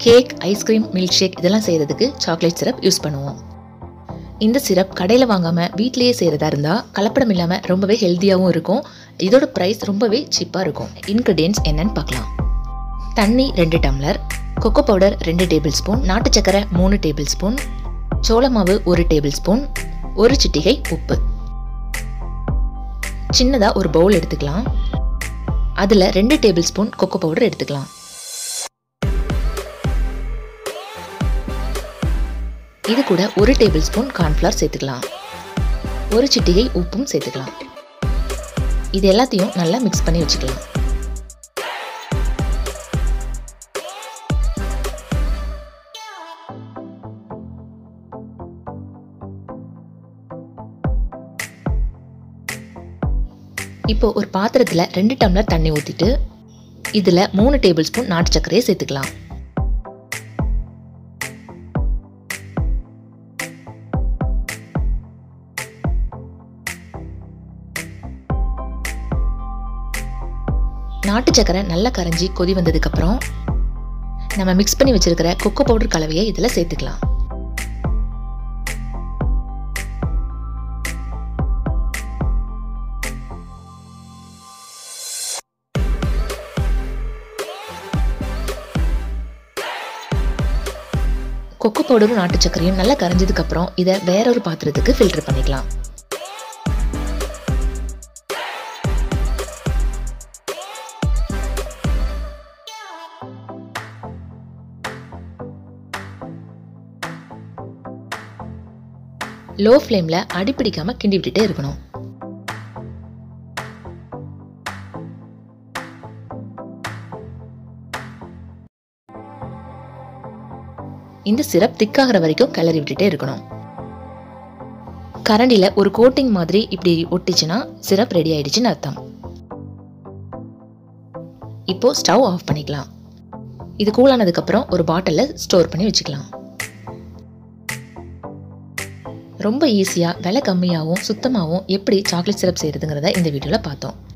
cake ice cream milk shake இதெல்லாம் செய்கிறதுக்கு chocolate syrup use பண்ணுவோம் இந்த சிரப் கடையில் வாங்காமல் வீட்டிலேயே செய்கிறதா இருந்தால் கலப்படம் இல்லாமல் ரொம்பவே ஹெல்த்தியாகவும் இருக்கும் இதோட ப்ரைஸ் ரொம்பவே சீப்பாக இருக்கும் இன்க்ரீடியன்ஸ் என்னன்னு பார்க்கலாம் தண்ணி ரெண்டு டம்ளர் கொக்கோ பவுடர் ரெண்டு டேபிள் ஸ்பூன் நாட்டு சக்கரை மூணு டேபிள் ஸ்பூன் சோள மாவு ஒரு டேபிள் ஸ்பூன் ஒரு சிட்டிகை உப்பு சின்னதாக ஒரு பவுல் எடுத்துக்கலாம் அதில் ரெண்டு டேபிள் ஸ்பூன் கொக்கோ பவுடர் எடுத்துக்கலாம் இது கூட ஒரு டேபிள் ஸ்பூன் கார்ன்ஃப்ளவர் சேர்த்துக்கலாம் ஒரு சிட்டிகை உப்பும் சேர்த்துக்கலாம் இது எல்லாத்தையும் நல்லா மிக்ஸ் பண்ணி வச்சுக்கலாம் இப்போ ஒரு பாத்திரத்தில் ரெண்டு டம்ளர் தண்ணி ஊற்றிட்டு இதில் மூணு டேபிள் ஸ்பூன் நாட்டு சர்க்கரையை சேர்த்துக்கலாம் நாட்டு சக்கரை நல்லா கரைஞ்சி கொதி வந்ததுக்கப்புறம் நம்ம மிக்ஸ் பண்ணி வச்சிருக்கிற கொக்கோ பவுடர் கலவையை இதில் சேர்த்துக்கலாம் கொக்கோ பவுடரும் நாட்டு சக்கரையும் நல்லா கரைஞ்சதுக்கப்புறம் இதை வேற ஒரு பாத்திரத்துக்கு ஃபில்டர் பண்ணிக்கலாம் லோ ஃப்ளேமில் அடிப்பிடிக்காமல் கிண்டி விட்டுட்டே இருக்கணும் இந்த சிரப் திக்காகிற வரைக்கும் கிளறி விட்டுட்டே இருக்கணும் கரண்டியில் ஒரு கோட்டிங் மாதிரி இப்படி ஒட்டிச்சுன்னா சிரப் ரெடி ஆயிடுச்சுன்னு அர்த்தம் இப்போ ஸ்டவ் ஆஃப் பண்ணிக்கலாம் இது கூலானதுக்கப்புறம் ஒரு பாட்டிலில் ஸ்டோர் பண்ணி வச்சுக்கலாம் ரொம்ப ஈஸியாக விலை கம்மியாகவும் சுத்தமாகவும் எப்படி சாக்லேட் சிரப் செய்கிறதுங்கிறத இந்த வீடியோவில் பார்த்தோம்